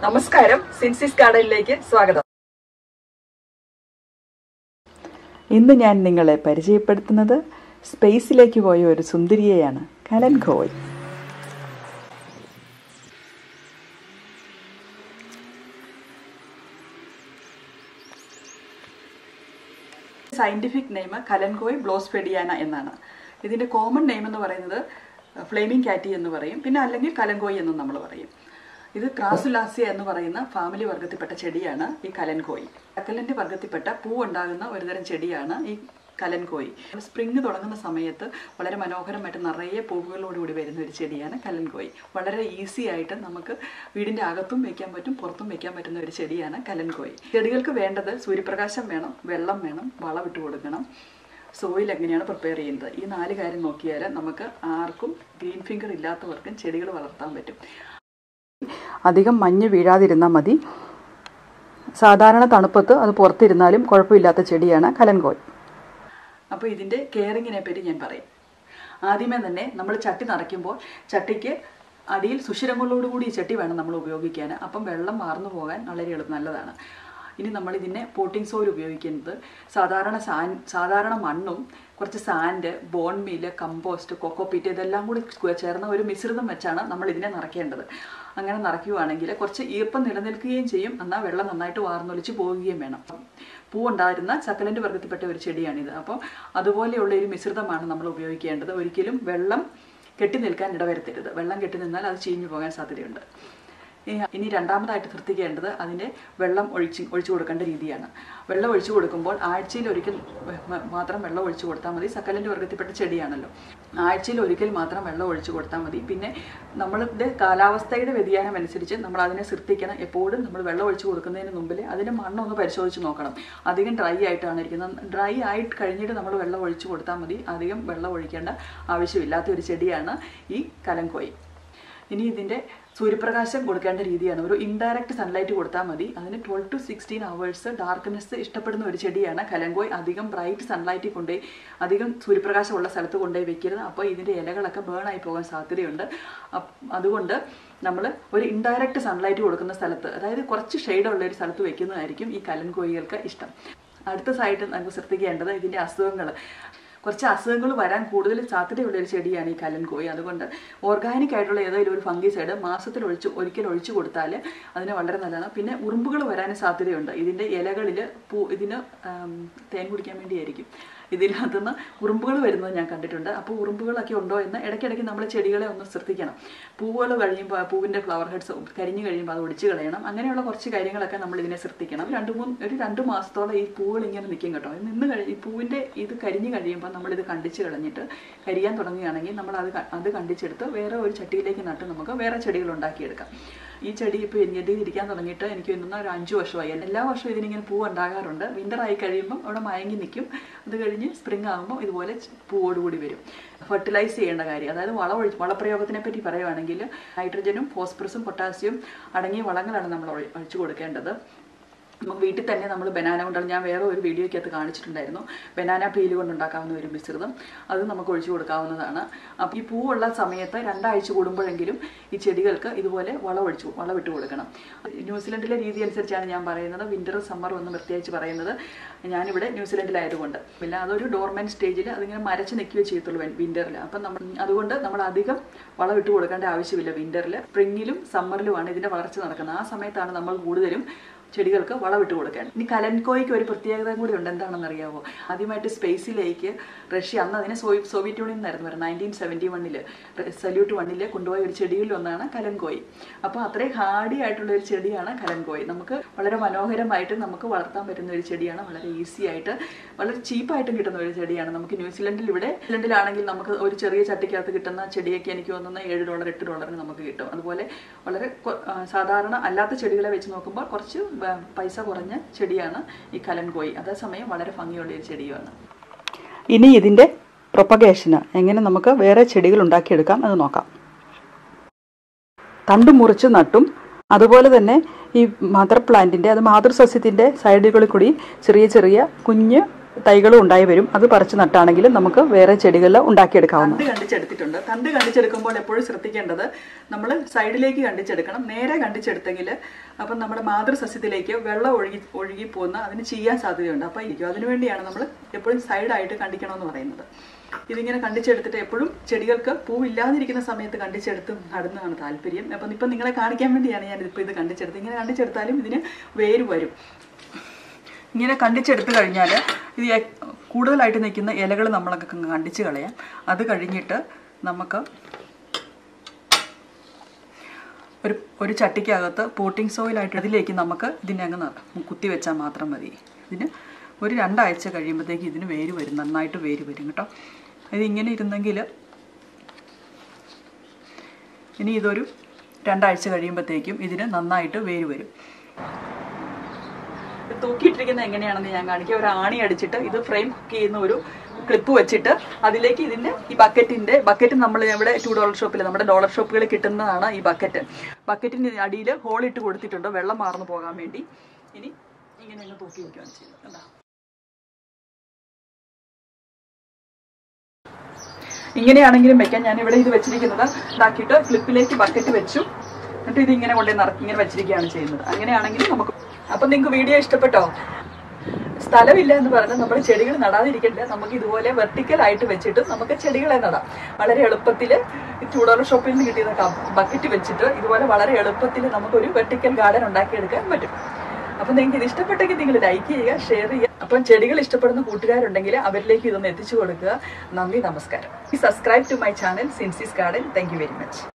നമസ്കാരം സിൻസിസ് ഗാർഡനിലേക്ക് സ്വാഗതം ഇന്ന് ഞാൻ നിങ്ങളെ പരിചയപ്പെടുത്തുന്നത് സ്പേസിലേക്ക് പോയ ഒരു സുന്ദരിയെയാണ് kalanchoe scientific name kalanchoe blossfeldiana എന്നാണ് ഇതിന്റെ കോമൺ നെയിം എന്ന് പറയുന്നത് ഫ്ലേമിംഗ് കാറ്റി എന്ന് പറയും പിന്നെ അല്ലെങ്കിൽ കലൻകോയ് എന്നും നമ്മൾ പറയും ഇത് ക്രാസുലാസിയ എന്ന് പറയുന്ന ഫാമിലി വർഗത്തിൽപ്പെട്ട ചെടിയാണ് ഈ കലൻകോയ് അക്കലിന്റെ വർഗത്തിൽപ്പെട്ട പൂ ഉണ്ടാകുന്ന ഒരുതരം ചെടിയാണ് ഈ കലൻകോയ് സ്പ്രിങ് തുടങ്ങുന്ന സമയത്ത് വളരെ മനോഹരമായിട്ട് നിറയെ പൂവുകളോടുകൂടി വരുന്ന ഒരു ചെടിയാണ് കലൻകോയ് വളരെ ഈസി ആയിട്ട് നമുക്ക് വീടിന്റെ അകത്തും വെക്കാൻ പറ്റും പുറത്തും വെക്കാൻ പറ്റുന്ന ഒരു ചെടിയാണ് കലൻകോയ് ചെടികൾക്ക് വേണ്ടത് സൂര്യപ്രകാശം വേണം വെള്ളം വേണം വളമിട്ട് കൊടുക്കണം സോയിൽ എങ്ങനെയാണ് പ്രിപ്പയർ ചെയ്യുന്നത് ഈ നാല് കാര്യം നോക്കിയാൽ നമുക്ക് ആർക്കും ഗ്രീൻ ഫിംഗർ ഇല്ലാത്തവർക്കും ചെടികൾ വളർത്താൻ പറ്റും അധികം മഞ്ഞ് വീഴാതിരുന്നാൽ മതി സാധാരണ തണുപ്പത്ത് അത് പുറത്തിരുന്നാലും കുഴപ്പമില്ലാത്ത ചെടിയാണ് കലൻകോയ് അപ്പോൾ ഇതിൻ്റെ കെയറിങ്ങിനെ പറ്റി ഞാൻ പറയും ആദ്യമേ തന്നെ നമ്മൾ ചട്ടി നിറയ്ക്കുമ്പോൾ ചട്ടിക്ക് അടിയിൽ സുഷിരങ്ങളോടുകൂടി ഈ ചട്ടി വേണം നമ്മൾ ഉപയോഗിക്കാൻ അപ്പം വെള്ളം മാർന്നു പോകാൻ വളരെ എളുപ്പം നല്ലതാണ് ഇനി നമ്മൾ ഇതിനെ പോട്ടിംഗ് സോയിൽ ഉപയോഗിക്കുന്നത് സാധാരണ സാൻ സാധാരണ മണ്ണും കുറച്ച് sand bone meal compost cocopeat ഇതെല്ലാം കൂടി ചേർന്ന ഒരു മിശ്രിതം വെച്ചാണ് നമ്മൾ ഇതിനെ നിറയ്ക്കേണ്ടത് അങ്ങനെ നിറയ്ക്കുകയാണെങ്കിൽ കുറച്ച് ഈർപ്പം നിലനിൽക്കുകയും ചെയ്യും എന്നാൽ വെള്ളം നന്നായിട്ട് വാർന്നൊലിച്ച് പോവുകയും വേണം പൂ ഉണ്ടായിരുന്ന സക്കലൻ്റ് വർഗത്തിൽപ്പെട്ട ഒരു ചെടിയാണിത് അപ്പോൾ അതുപോലെയുള്ള ഒരു മിശ്രിതമാണ് നമ്മൾ ഉപയോഗിക്കേണ്ടത് ഒരിക്കലും വെള്ളം കെട്ടി നിൽക്കാൻ ഇടവരുത്തരുത് വെള്ളം കെട്ടി നിന്നാൽ അത് ചീഞ്ഞു പോകാൻ സാധ്യതയുണ്ട് ഇനി രണ്ടാമതായിട്ട് ശ്രദ്ധിക്കേണ്ടത് അതിൻ്റെ വെള്ളം ഒഴിച്ച് ഒഴിച്ചു കൊടുക്കേണ്ട രീതിയാണ് വെള്ളം ഒഴിച്ചു കൊടുക്കുമ്പോൾ ആഴ്ചയിൽ ഒരിക്കൽ മാത്രം വെള്ളം ഒഴിച്ചു കൊടുത്താൽ മതി സക്കലിൻ്റെ വർഗത്തിൽപ്പെട്ട ചെടിയാണല്ലോ ആഴ്ചയിൽ ഒരിക്കൽ മാത്രം വെള്ളം ഒഴിച്ചു കൊടുത്താൽ മതി പിന്നെ നമ്മളുടെ കാലാവസ്ഥയുടെ വ്യതിയാനം അനുസരിച്ച് നമ്മൾ അതിനെ ശ്രദ്ധിക്കണം എപ്പോഴും നമ്മൾ വെള്ളം ഒഴിച്ചു കൊടുക്കുന്നതിന് മുമ്പിൽ അതിൻ്റെ മണ്ണൊന്ന് പരിശോധിച്ച് നോക്കണം അധികം ഡ്രൈ ആയിട്ടാണ് ഇരിക്കുന്നത് ഡ്രൈ ആയിട്ട് കഴിഞ്ഞിട്ട് നമ്മൾ വെള്ളം ഒഴിച്ചു കൊടുത്താൽ മതി അധികം വെള്ളം ഒഴിക്കേണ്ട ആവശ്യമില്ലാത്ത ഒരു ചെടിയാണ് ഈ കലങ്കോയി ഇനി ഇതിൻ്റെ സൂര്യപ്രകാശം കൊടുക്കേണ്ട രീതിയാണ് ഒരു ഇൻഡയറക്റ്റ് സൺലൈറ്റ് കൊടുത്താൽ മതി അതിന് twelve to sixteen hours darkness ഇഷ്ടപ്പെടുന്ന ഒരു ചെടിയാണ് കലങ്കോയ് അധികം ബ്രൈറ്റ് സൺലൈറ്റിൽ കൊണ്ടുപോയി അധികം സൂര്യപ്രകാശമുള്ള സ്ഥലത്ത് കൊണ്ടുപോയി വെക്കരുത് അപ്പോൾ ഇതിൻ്റെ ഇലകളൊക്കെ ബേൺ ആയി പോകാൻ സാധ്യതയുണ്ട് അതുകൊണ്ട് നമ്മൾ ഒരു ഇൻഡയറക്റ്റ് സൺലൈറ്റ് കൊടുക്കുന്ന സ്ഥലത്ത് അതായത് കുറച്ച് ഷെയ്ഡുള്ള ഒരു സ്ഥലത്ത് വെക്കുന്നതായിരിക്കും ഈ കലൻകോയികൾക്ക് ഇഷ്ടം അടുത്തതായിട്ട് നമുക്ക് ശ്രദ്ധിക്കേണ്ടത് ഇതിൻ്റെ അസുഖങ്ങൾ കുറച്ച് അസുഖങ്ങൾ വരാൻ കൂടുതൽ സാധ്യതയുള്ള ഒരു ചെടിയാണ് ഈ കലൻകോയി അതുകൊണ്ട് ഓർഗാനിക് ആയിട്ടുള്ള ഏതെങ്കിലും ഒരു ഫംഗിസൈഡ് മാസത്തിൽ ഒഴിച്ച് ഒരിക്കൽ ഒഴിച്ചു കൊടുത്താൽ അതിന് വളരെ നല്ലതാണ് പിന്നെ ഉറുമ്പുകൾ വരാനും സാധ്യതയുണ്ട് ഇതിൻ്റെ ഇലകളിൽ പൂ ഇതിന് തേൻ കുടിക്കാൻ വേണ്ടിയായിരിക്കും ഇതിനകത്തുനിന്ന് ഉറുമ്പുകൾ വരുന്നത് ഞാൻ കണ്ടിട്ടുണ്ട് അപ്പോൾ ഉറുമ്പുകളൊക്കെ ഉണ്ടോ എന്ന് ഇടയ്ക്കിടയ്ക്ക് നമ്മൾ ചെടികളെ ഒന്ന് ശ്രദ്ധിക്കണം പൂവുകൾ കഴിയുമ്പോൾ പൂവിൻ്റെ ഫ്ലവർ ഹെഡ്സ് കരിഞ്ഞു കഴിയുമ്പോൾ അത് ഒടിച്ച് കളയണം അങ്ങനെയുള്ള കുറച്ച് കാര്യങ്ങളൊക്കെ നമ്മൾ ഇതിനെ ശ്രദ്ധിക്കണം രണ്ട് മൂന്ന് ഒരു രണ്ട് മാസത്തോളം ഈ പൂവുകൾ ഇങ്ങനെ നിൽക്കും കേട്ടോ നിന്ന് കഴി ഈ പൂവിൻ്റെ ഇത് കരിഞ്ഞു കഴിയുമ്പോൾ നമ്മളിത് കണ്ടിച്ച് കളഞ്ഞിട്ട് കരിയാൻ തുടങ്ങുകയാണെങ്കിൽ നമ്മൾ അത് അത് കണ്ടിച്ചെടുത്ത് വേറെ ഒരു ചട്ടിയിലേക്ക് നട്ട് നമുക്ക് വേറെ ചെടികൾ ഉണ്ടാക്കിയെടുക്കാം ഈ ചെടി ഇപ്പോൾ എൻ്റെ ഇരിക്കാൻ തുടങ്ങിയിട്ട് എനിക്ക് തോന്നുന്ന ഒരു അഞ്ച് വർഷമായി എല്ലാ വർഷവും ഇതിനിങ്ങനെ പൂ ഉണ്ടാകാറുണ്ട് വിൻ്റർ ആയി കഴിയുമ്പം അവിടെ മയങ്ങി നിൽക്കും അത് കഴിഞ്ഞ് സ്പ്രിംഗ് ആകുമ്പോൾ ഇതുപോലെ പൂവോടുകൂടി വരും ഫെർട്ടിലൈസ് ചെയ്യേണ്ട കാര്യം അതായത് വളം ഒഴി വളപ്രയോഗത്തിനെ പറ്റി പറയുവാണെങ്കിൽ നൈട്രജനും ഫോസ്ഫറസും പൊട്ടാസ്യവും അടങ്ങിയ വളങ്ങളാണ് നമ്മൾ ഒഴിച്ചു കൊടുക്കേണ്ടത് നമുക്ക് വീട്ടിൽ തന്നെ നമ്മൾ ബനാന കൊണ്ടാണ് ഞാൻ വേറെ ഒരു വീഡിയോയ്ക്കകത്ത് കാണിച്ചിട്ടുണ്ടായിരുന്നു ബനാന പീല് കൊണ്ടുണ്ടാക്കാവുന്ന ഒരു മിശ്രിതം അത് നമുക്ക് ഒഴിച്ചു കൊടുക്കാവുന്നതാണ് അപ്പോൾ ഈ പൂവുള്ള സമയത്ത് രണ്ടാഴ്ച കൂടുമ്പോഴെങ്കിലും ഈ ചെടികൾക്ക് ഇതുപോലെ വളം ഒഴിച്ചു വളം ഇട്ട് കൊടുക്കണം ന്യൂസിലൻഡിലെ രീതി അനുസരിച്ചാണ് ഞാൻ പറയുന്നത് വിൻ്റർ സമ്മർ ഒന്ന് പ്രത്യേകിച്ച് പറയുന്നത് ഞാനിവിടെ ന്യൂസിലൻഡിലായതുകൊണ്ട് പിന്നെ അതൊരു ഡോർമെൻറ്റ് സ്റ്റേജിൽ അതിങ്ങനെ മരച്ച് നിൽക്കുകയോ ചെയ്യത്തുള്ളൂ വിൻ്ററിൽ അപ്പം നമ്മൾ അതുകൊണ്ട് നമ്മൾ അധികം വളം ഇട്ട് കൊടുക്കേണ്ട ആവശ്യമില്ല വിൻ്ററിൽ സ്പ്രിങ്ങിലും സമ്മറിലുമാണ് ഇതിൻ്റെ വളർച്ച നടക്കുന്നത് ആ സമയത്താണ് നമ്മൾ കൂടുതലും ചെടികൾക്ക് വളമിട്ട് കൊടുക്കാൻ ഇനി കലൻകോയ്ക്ക് ഒരു പ്രത്യേകത കൂടി ഉണ്ട് എന്താണെന്ന് അറിയാമോ ആദ്യമായിട്ട് സ്പേസിലേക്ക് റഷ്യ അന്ന് അതിനെ സോ സോവിയറ്റ് യൂണിയൻ എന്നായിരുന്നു പറയുന്നത് നയൻറ്റീൻ സെവൻറ്റി വണ്ണിൽ സല്യൂട്ട് വണ്ണിൽ കൊണ്ടുപോയ ഒരു ചെടിയിൽ ഒന്നാണ് കലൻകോയ് അപ്പോൾ അത്രയും ഹാർഡി ആയിട്ടുള്ള ഒരു ചെടിയാണ് കലൻകോയ് നമുക്ക് വളരെ മനോഹരമായിട്ട് നമുക്ക് വളർത്താൻ പറ്റുന്ന ഒരു ചെടിയാണ് വളരെ ഈസി ആയിട്ട് വളരെ ചീപ്പായിട്ടും കിട്ടുന്ന ഒരു ചെടിയാണ് നമുക്ക് ന്യൂസിലൻഡിൽ ഇവിടെ ന്യൂസിലൻഡിലാണെങ്കിൽ നമുക്ക് ഒരു ചെറിയ ചട്ടിക്കകത്ത് കിട്ടുന്ന ചെടിയൊക്കെ എനിക്ക് തോന്നുന്ന ഏഴ് ഡോളർ എട്ട് ഡോളറിന് നമുക്ക് കിട്ടും അതുപോലെ വളരെ സാധാരണ അല്ലാത്ത ചെടികളെ വെച്ച് നോക്കുമ്പോൾ കുറച്ച് പൈസ കുറഞ്ഞ ചെടിയാണ് ഈ കലൻകോയി അതേസമയം വളരെ ഭംഗിയുള്ള ഒരു ചെടിയുമാണ് ഇനി ഇതിൻ്റെ പ്രൊപ്പഗേഷന് എങ്ങനെ നമുക്ക് വേറെ ചെടികൾ ഉണ്ടാക്കിയെടുക്കാം എന്ന് നോക്കാം തണ്ട് മുറിച്ച് നട്ടും അതുപോലെ തന്നെ ഈ മദർ പ്ലാന്റിൻ്റെ അത് മാതൃസസ്യത്തിൻ്റെ സൈഡുകളിൽ കൂടി ചെറിയ ചെറിയ കുഞ്ഞ് തൈകളും ഉണ്ടായി വരും അത് പറിച്ച് നട്ടാണെങ്കിലും നമുക്ക് വേറെ ചെടികൾ ഉണ്ടാക്കിയെടുക്കാവുന്ന തണ്ട് കണ്ടിച്ചെടുത്തിട്ടുണ്ട് തണ്ട് കണ്ടിച്ചെടുക്കുമ്പോൾ എപ്പോഴും ശ്രദ്ധിക്കേണ്ടത് നമ്മൾ സൈഡിലേക്ക് കണ്ടിച്ചെടുക്കണം നേരെ കണ്ടിച്ചെടുത്തെങ്കിൽ അപ്പം നമ്മുടെ മാതൃസസ്യത്തിലേക്ക് വെള്ളം ഒഴുകി ഒഴുകി പോകുന്ന അതിന് ചെയ്യാൻ സാധ്യതയുണ്ട് അപ്പോൾ ഇരിക്കും അതിനുവേണ്ടിയാണ് നമ്മൾ എപ്പോഴും സൈഡായിട്ട് കണ്ടിക്കണമെന്ന് പറയുന്നത് ഇതിങ്ങനെ കണ്ടിച്ചെടുത്തിട്ട് എപ്പോഴും ചെടികൾക്ക് പൂവില്ലാതിരിക്കുന്ന സമയത്ത് കണ്ടിച്ചെടുത്ത് നടുന്നതാണ് താല്പര്യം അപ്പം ഇപ്പം നിങ്ങളെ കാണിക്കാൻ വേണ്ടിയാണ് ഞാൻ ഇപ്പോൾ ഇത് കണ്ടിച്ചെടുത്ത് ഇങ്ങനെ കണ്ടിച്ചെടുത്താലും ഇതിന് വേര് വരും ഇങ്ങനെ കണ്ടിച്ചെടുത്ത് കഴിഞ്ഞാൽ ഇത് എ- കൂടുതലായിട്ട് നിൽക്കുന്ന ഇലകൾ നമ്മളൊക്കെ അങ്ങ് കണ്ടിച്ച് കളയാം അത് കഴിഞ്ഞിട്ട് നമുക്ക് ഒരു ഒരു ചട്ടിക്കകത്ത് പോട്ടിംഗ് സോയിലായിട്ട് ഇതിലേക്ക് നമുക്ക് ഇതിനെ അങ്ങ് ന- കുത്തി വെച്ചാൽ മാത്രം മതി ഇതിന് ഒരു രണ്ടാഴ്ച കഴിയുമ്പോഴത്തേക്ക് ഇതിന് വേര് വരും നന്നായിട്ട് വേര് വരും കേട്ടോ ഇതിങ്ങനെ ഇരുന്നെങ്കിൽ ഇനി ഇതൊരു രണ്ടാഴ്ച കഴിയുമ്പോഴത്തേക്കും ഇതിന് നന്നായിട്ട് വേര് വരും ഇത് തൂക്കിയിട്ടിരിക്കുന്നത് എങ്ങനെയാണെന്ന് ഞാൻ കാണിക്കാം ഒരു ആണി അടിച്ചിട്ട് ഇത് ഫ്രെയിം ഹുക്ക് ചെയ്യുന്ന ഒരു ക്ലിപ്പ് വെച്ചിട്ട് അതിലേക്ക് ഇതിന്റെ ഈ ബക്കറ്റിന്റെ ബക്കറ്റ് നമ്മൾ ഇവിടെ ടു ഡോളർ ഷോപ്പിൽ നമ്മുടെ ഡോളർ ഷോപ്പുകളിൽ കിട്ടുന്നതാണ് ഈ ബക്കറ്റ് ബക്കറ്റിന്റെ അടിയിൽ ഹോൾ ഇട്ട് കൊടുത്തിട്ടുണ്ട് വെള്ളം മാർന്നു പോകാൻ വേണ്ടി ഇനി ഇങ്ങനെ അങ്ങ് തൂക്കി വെക്കുകയാണ് ചെയ്യുന്നത് കണ്ടോ ഇങ്ങനെയാണെങ്കിലും വെക്കാം ഞാൻ ഇവിടെ ഇത് വെച്ചിരിക്കുന്നത് ഇതാക്കിയിട്ട് ക്ലിപ്പിലേക്ക് ബക്കറ്റ് വെച്ചു എന്നിട്ട് ഇത് ഇങ്ങനെ കൊണ്ടേ നിറക്കി ഇങ്ങനെ വെച്ചിരിക്കുകയാണ് ചെയ്യുന്നത് അങ്ങനെയാണെങ്കിൽ നമുക്ക് അപ്പം നിങ്ങൾക്ക് വീഡിയോ ഇഷ്ടപ്പെട്ടോ സ്ഥലമില്ല എന്ന് പറഞ്ഞാൽ നമ്മൾ ചെടികൾ നടാതിരിക്കണ്ട നമുക്ക് ഇതുപോലെ വെർട്ടിക്കൽ ആയിട്ട് വെച്ചിട്ട് നമുക്ക് ചെടികളെ നടാം വളരെ എളുപ്പത്തിൽ ചൂടോറ ഷോപ്പിൽ നിന്ന് കിട്ടിയ ബക്കറ്റ് വെച്ചിട്ട് ഇതുപോലെ വളരെ എളുപ്പത്തിൽ നമുക്കൊരു വെർട്ടിക്കൽ ഗാർഡൻ ഉണ്ടാക്കിയെടുക്കാൻ പറ്റും അപ്പം നിങ്ങൾക്ക് ഇത് ഇഷ്ടപ്പെട്ടെങ്കിൽ നിങ്ങൾ ലൈക്ക് ചെയ്യുക ഷെയർ ചെയ്യുക അപ്പം ചെടികൾ ഇഷ്ടപ്പെടുന്ന കൂട്ടുകാരുണ്ടെങ്കിൽ അവരിലേക്ക് ഇതൊന്ന് എത്തിച്ചു കൊടുക്കുക നന്ദി നമസ്കാരം subscribe to my channel Sincy's garden thank you very much